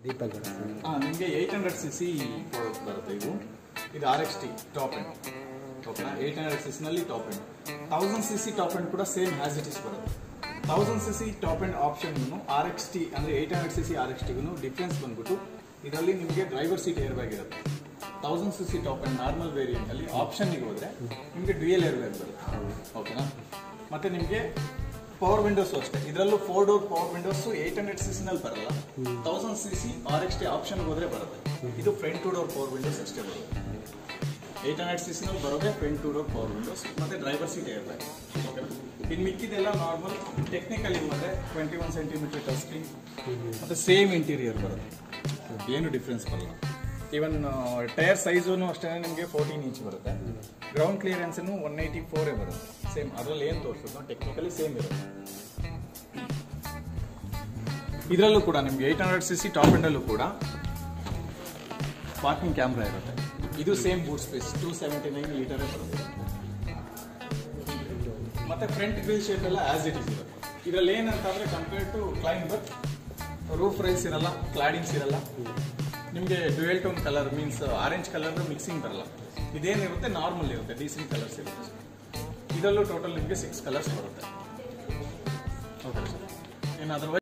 ದೀಪಕ್ ಹಾಂ ನಿಮಗೆ eight hundred C C ಬರುತ್ತೆ ಇದು ಇದು R X T top end ಓಕೆನಾ ಏಯ್ಟ್ ಹಂಡ್ರೆಡ್ ಸಿ ಸಿನಲ್ಲಿ top end thousand C C top end ಕೂಡ ಸೇಮ್ ಹ್ಯಾಸ್ ಇಟ್ ಇಸ್ ಬರುತ್ತೆ thousand C C top end ಆಪ್ಷನ್ಗೂ ಆರ್ ಎಕ್ಸ್ ಟಿ ಅಂದರೆ eight hundred C C R X ಟಿಗೂ difference ಬಂದ್ಬಿಟ್ಟು ಇದರಲ್ಲಿ ನಿಮಗೆ ಡ್ರೈವರ್ ಸೀಟ್ ಏರ್ ಬ್ಯಾಗ್ ಇರುತ್ತೆ thousand C C top and normal ವೇರಿಯಂಟಲ್ಲಿ ಆಪ್ಷನ್ಗೆ ಹೋದರೆ ನಿಮಗೆ ಡ್ಯೂಯಲ್ ಏರ್ ಬ್ಯಾಗ್ ಬರುತ್ತೆ ಓಕೆನಾ ಮತ್ತೆ ನಿಮಗೆ ಪವರ್ ವಿಂಡೋಸ್ ಅಷ್ಟೇ ಇದರಲ್ಲೂ four door power windows eight hundred C ಸಿನಲ್ಲಿ ಬರಲ್ಲ thousand C C R X T ಆಪ್ಷನ್ಗೆ ಹೋದರೆ ಬರುತ್ತೆ ಇದು front two door power windows ಅಷ್ಟೇ ಬರುತ್ತೆ ಏಯ್ಟ್ ಹಂಡ್ರೆಡ್ ಸಿ ಸಿನಲ್ಲಿ ಬರೋದೇ front two door power windows ಮತ್ತೆ ಡ್ರೈವರ್ ಸೀಟ್ ಏರ್ ಬ್ಯಾಗ್ ಓಕೆನಾ ಇನ್ನು ಮಿಕ್ಕಿದೆಲ್ಲ ನಾರ್ಮಲ್ ಟೆಕ್ನಿಕಲ್ ಬಂದರೆ twenty one centimetre touch screen ಮತ್ತೆ ಸೇಮ್ ಇಂಟೀರಿಯರ್ ಬರುತ್ತೆ ಏನು ಡಿಫ್ರೆನ್ಸ್ ಬರಲ್ಲ ಈವನ್ ಟೈರ್ ಸೈಜು ಅಷ್ಟೇ ನಿಮಗೆ ಫೋರ್ಟೀನ್ ಇಂಚ್ ಬರುತ್ತೆ ಗ್ರೌಂಡ್ ಕ್ಲಿಯರೆನ್ಸ್ನು ಒನ್ ಏಯ್ಟಿ ಫೋರೇ ಬರುತ್ತೆ ಸೇಮ್ ಅದರಲ್ಲಿ ಏನು ತೋರಿಸೋದು ಟೆಕ್ನಿಕಲಿ ಸೇಮ್ ಇರುತ್ತೆ ಇದರಲ್ಲೂ ಕೂಡ ನಿಮ್ಗೆ eight hundred C C top ಎಂಡಲ್ಲೂ ಕೂಡ ಪಾರ್ಕಿಂಗ್ ಕ್ಯಾಮ್ರಾ ಇರುತ್ತೆ ಇದು same boot space two seventy nine ಲೀಟರೇ ಬರುತ್ತೆ ಮತ್ತೆ ಫ್ರಂಟ್ ಗ್ರಿಲ್ ಶೇಪ್ ಎಲ್ಲ ಆಸ್ ಇಟ್ ಇಸ್ ಇರುತ್ತೆ ಇದರಲ್ಲಿ ಏನಂತಂದ್ರೆ compare to climber roof rise ಇರಲ್ಲ ಕ್ಲಾಡಿಂಗ್ಸ್ ಇರಲ್ಲ ನಿಮಗೆ dual tone colour means orange colour mixing ಬರಲ್ಲ ಇದೇನಿರುತ್ತೆ ನಾರ್ಮಲ್ ಇರುತ್ತೆ ಡೀಸೆಂಟ್ ಕಲರ್ಸ್ ಇರುತ್ತೆ ಇದರಲ್ಲೂ ಟೋಟಲ್ ನಿಮಗೆ ಸಿಕ್ಸ್ ಕಲರ್ಸ್ ಬರುತ್ತೆ ಓಕೆ ಸರ್ ಏನು ಅದರ್ವೈಸ್